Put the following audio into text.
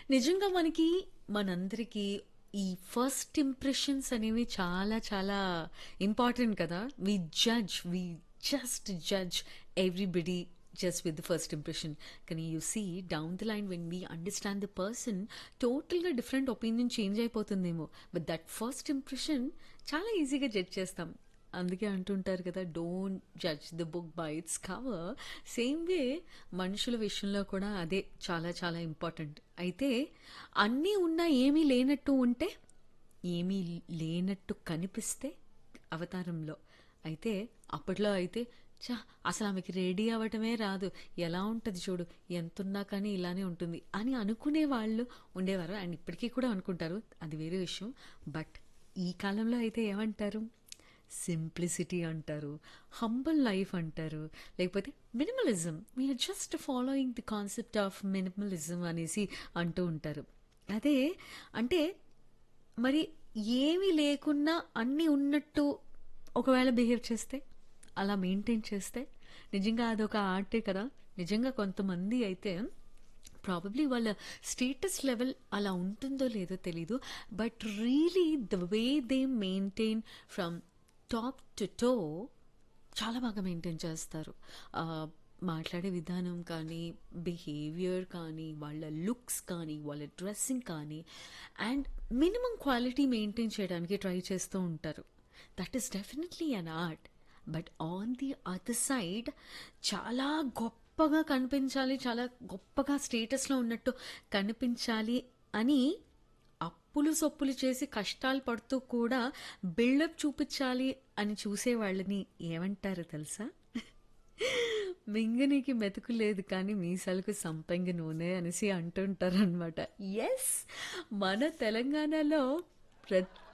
నిజంగా మనకి మనందరికీ ఈ ఫస్ట్ ఇంప్రెషన్స్ అనేవి చాలా చాలా ఇంపార్టెంట్ కదా we judge we just judge everybody just with the first impression కానీ you see down the line when we understand the person టోటల్గా డిఫరెంట్ ఒపీనియన్ చేంజ్ అయిపోతుందేమో బట్ దట్ ఫస్ట్ ఇంప్రెషన్ చాలా ఈజీగా judge చేస్తాం అందుకే అంటుంటారు కదా don't judge the book by its cover same way మనుషుల విషయంలో కూడా అదే చాలా చాలా ఇంపార్టెంట్ అయితే అన్నీ ఉన్నా ఏమీ లేనట్టు ఉంటే ఏమీ లేనట్టు కనిపిస్తే అవతారంలో అయితే అప్పట్లో అయితే చా అసలు ఆమెకి రెడీ అవ్వటమే రాదు ఎలా ఉంటుంది చూడు ఎంతున్నా కానీ ఇలానే ఉంటుంది అని అనుకునే వాళ్ళు ఉండేవారు అండ్ ఇప్పటికీ కూడా అనుకుంటారు అది వేరే విషయం బట్ ఈ కాలంలో అయితే ఏమంటారు సింప్లిసిటీ అంటారు హంబల్ లైఫ్ అంటారు లేకపోతే minimalism we are just following the concept of minimalism అనేసి అంటూ ఉంటారు అదే అంటే మరి ఏమీ లేకున్నా అన్నీ ఉన్నట్టు ఒకవేళ బిహేవ్ చేస్తే అలా మెయింటైన్ చేస్తే నిజంగా అదొక ఆర్టే కదా నిజంగా కొంతమంది అయితే ప్రాబబ్లీ వాళ్ళ స్టేటస్ లెవెల్ అలా ఉంటుందో లేదో తెలీదు but really the way they maintain from top to toe చాలా బాగా మెయింటైన్ చేస్తారు ఆ, మాట్లాడే విధానం కానీ బిహేవియర్ కానీ వాళ్ళ లుక్స్ కానీ వాళ్ళ డ్రెస్సింగ్ కానీ అండ్ మినిమం క్వాలిటీ మెయింటైన్ చేయడానికి ట్రై చేస్తూ ఉంటారు that is definitely an art but on the other side చాలా గొప్పగా కనిపించాలి చాలా గొప్పగా స్టేటస్లో ఉన్నట్టు కనిపించాలి అని అప్పులు సొప్పులు చేసి కష్టాలు పడుతూ కూడా బిల్డప్ చూపించాలి అని చూసే వాళ్ళని ఏమంటారు తెలుసా మింగనీకి మెతుకు లేదు కానీ మీసాలకు సంపంగి నూనె అనేసి అంటుంటారు అనమాట ఎస్ మన తెలంగాణలో ప్రతి